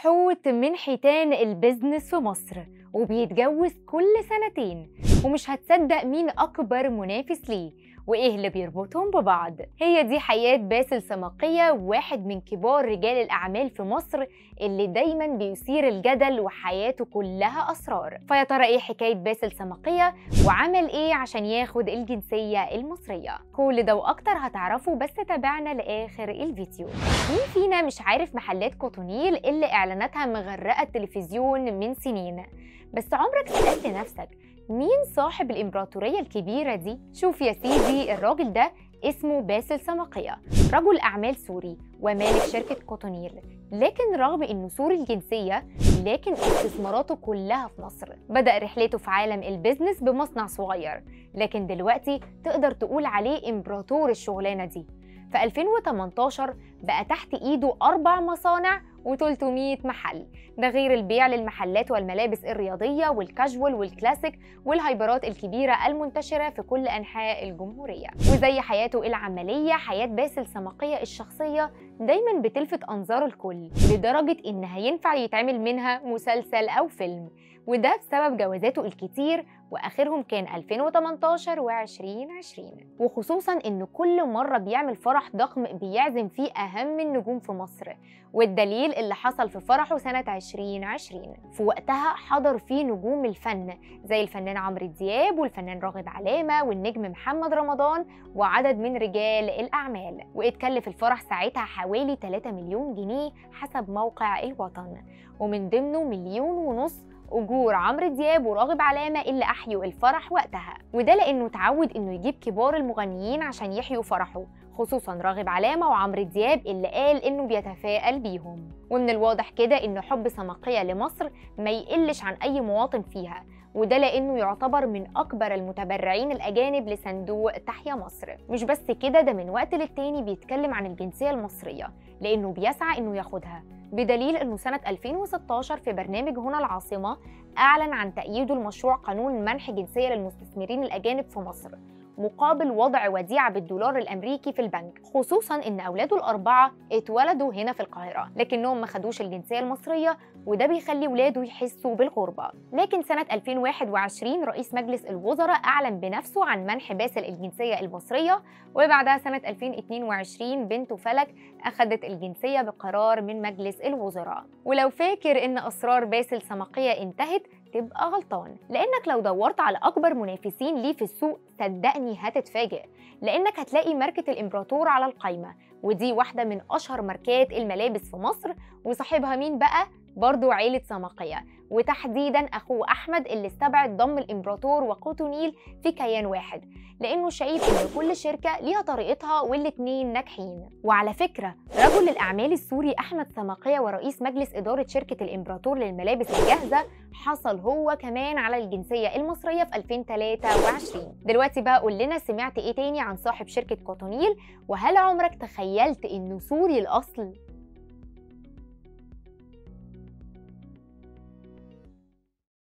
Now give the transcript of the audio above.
حوت من حيتان البيزنس في مصر وبيتجوز كل سنتين ومش هتصدق مين أكبر منافس ليه وإيه اللي بيربطهم ببعض هي دي حياة باسل سماقية واحد من كبار رجال الأعمال في مصر اللي دايما بيثير الجدل وحياته كلها أسرار فيا ترى إيه حكاية باسل سماقية وعمل إيه عشان ياخد الجنسية المصرية كل ده وأكتر هتعرفوا بس تابعنا لآخر الفيديو مين فينا مش عارف محلات كوتونيل اللي إعلاناتها مغرقة التلفزيون من سنين بس عمرك سألت نفسك مين صاحب الإمبراطورية الكبيرة دي؟ شوف يا سيدي الراجل ده اسمه باسل سماقية رجل أعمال سوري ومالك شركة كوتونيل لكن رغم إنه سوري الجنسية لكن استثماراته كلها في مصر بدأ رحلته في عالم البيزنس بمصنع صغير لكن دلوقتي تقدر تقول عليه إمبراطور الشغلانة دي في 2018 بقى تحت إيده أربع مصانع و300 محل ده غير البيع للمحلات والملابس الرياضية والكاجوال والكلاسيك والهايبرات الكبيرة المنتشرة في كل أنحاء الجمهورية وزي حياته العملية حياة باسل سماقية الشخصية دايما بتلفت أنظار الكل لدرجة إنها ينفع يتعمل منها مسلسل أو فيلم وده بسبب جوازاته الكتير واخرهم كان 2018 و2020 وخصوصا ان كل مره بيعمل فرح ضخم بيعزم فيه اهم النجوم في مصر والدليل اللي حصل في فرحه سنه 2020 في وقتها حضر فيه نجوم الفن زي الفنان عمرو دياب والفنان راغب علامه والنجم محمد رمضان وعدد من رجال الاعمال واتكلف الفرح ساعتها حوالي 3 مليون جنيه حسب موقع الوطن ومن ضمنه مليون ونص اجور عمرو دياب وراغب علامه اللي احيوا الفرح وقتها وده لانه اتعود انه يجيب كبار المغنيين عشان يحيوا فرحه خصوصا راغب علامه وعمرو دياب اللي قال انه بيتفائل بيهم ومن الواضح كده ان حب سماقيه لمصر ما يقلش عن اي مواطن فيها وده لانه يعتبر من اكبر المتبرعين الاجانب لصندوق تحيا مصر مش بس كده ده من وقت للتاني بيتكلم عن الجنسيه المصريه لانه بيسعى انه ياخدها بدليل انه سنه 2016 في برنامج هنا العاصمه اعلن عن تأييده لمشروع قانون منح جنسيه للمستثمرين الاجانب في مصر مقابل وضع وديعة بالدولار الأمريكي في البنك خصوصا إن أولاده الأربعة اتولدوا هنا في القاهرة لكنهم ما خدوش الجنسية المصرية وده بيخلي ولاده يحسوا بالغربة لكن سنة 2021 رئيس مجلس الوزراء أعلن بنفسه عن منح باسل الجنسية المصرية وبعدها سنة 2022 بنته فلك أخذت الجنسية بقرار من مجلس الوزراء ولو فاكر إن أسرار باسل سماقية انتهت تبقى غلطان لانك لو دورت على اكبر منافسين ليه في السوق صدقني هتتفاجئ لانك هتلاقي ماركه الامبراطور على القايمه ودي واحده من اشهر ماركات الملابس في مصر وصاحبها مين بقى برضو عيلة سماقية وتحديدا أخوه أحمد اللي استبعد ضم الإمبراطور وقوتونيل في كيان واحد لأنه شايف إن كل شركة ليها طريقتها والاتنين ناجحين وعلى فكرة رجل الأعمال السوري أحمد سماقية ورئيس مجلس إدارة شركة الإمبراطور للملابس الجاهزة حصل هو كمان على الجنسية المصرية في 2023 دلوقتي بقى قول لنا سمعت إيه تاني عن صاحب شركة كوتونيل وهل عمرك تخيلت إنه سوري الأصل؟